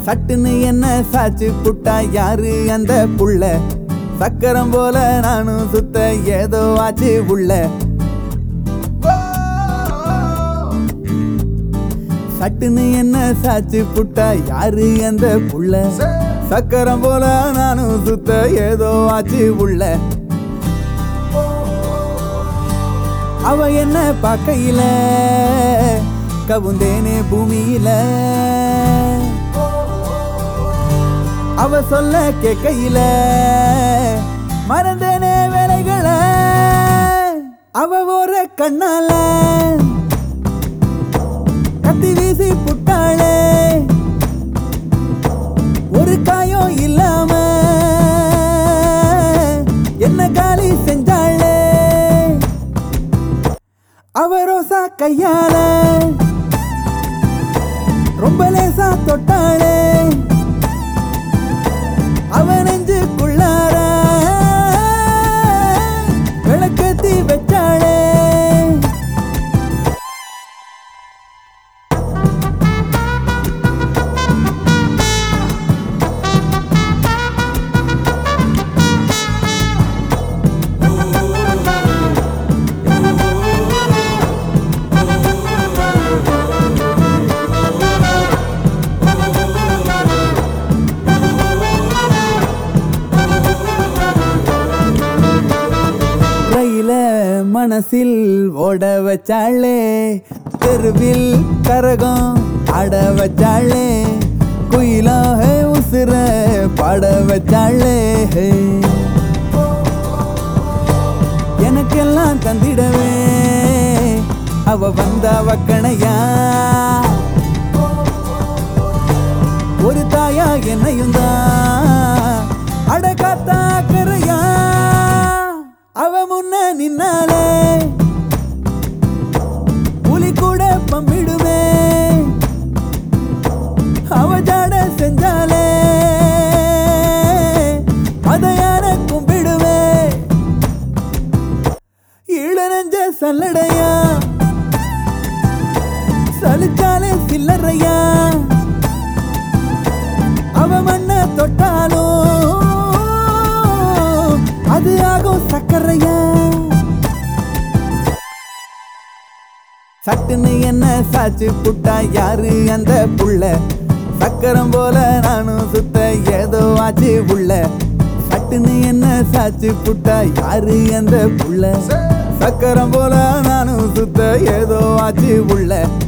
சட்டுன்னு என்ன சாச்சு புட்டா யாரு அந்த புள்ள சக்கரம் போல நானும் சுத்த ஏதோ ஆச்சு உள்ள சட்டுன்னு என்ன சாச்சு புட்டா யாரு அந்த புள்ள சக்கரம் போல நானும் சுத்த ஏதோ ஆச்சு உள்ள அவ என்ன பார்க்கையில கவுந்தேனே பூமியில அவ சொல்ல கேட்கையில மறந்தேனே வேலைகளை அவ ஒரு கண்ணால கத்தி வீசி புட்டாளே ஒரு காயம் இல்லாம என்ன காலி செஞ்சாளே அவ ரோசா கையால ரொம்ப லேசா தொட்டாளே அவ நெஞ்சுக்குள்ளார விளக்கத்தி வச்சாளே ரயில மனசில் ஓட வச்சாளே தெருவில் கரகம் ஆட வச்சாளே குயிலாக உசுர பாட வச்சாளே எனக்கெல்லாம் தந்திடவே அவ வந்த வக்கணையா ஒரு தாயா என்னையும் தான் அட காத்தா கரையா அவ முன்ன நின்னாலே புலி கூட பம்பிடுமே அவ ஜாட செஞ்சாலே அத யார கும்பிடுவே ஈழ நெஞ்ச சல்லடையா சலிச்சாலே சில்லறையா அவ மண்ண தொட்டாலும் அது ஆகும் சக்கரையா சட்டுன்னு என்ன சாச்சு புட்டா யாரு அந்த புள்ள சக்கரம் போல நானும் சுத்த ஏதோ ஆச்சு உள்ள சட்டுன்னு என்ன சாச்சு புட்டா யாரு அந்த புள்ள சக்கரம் போல நானும் சுத்த ஏதோ ஆச்சு உள்ள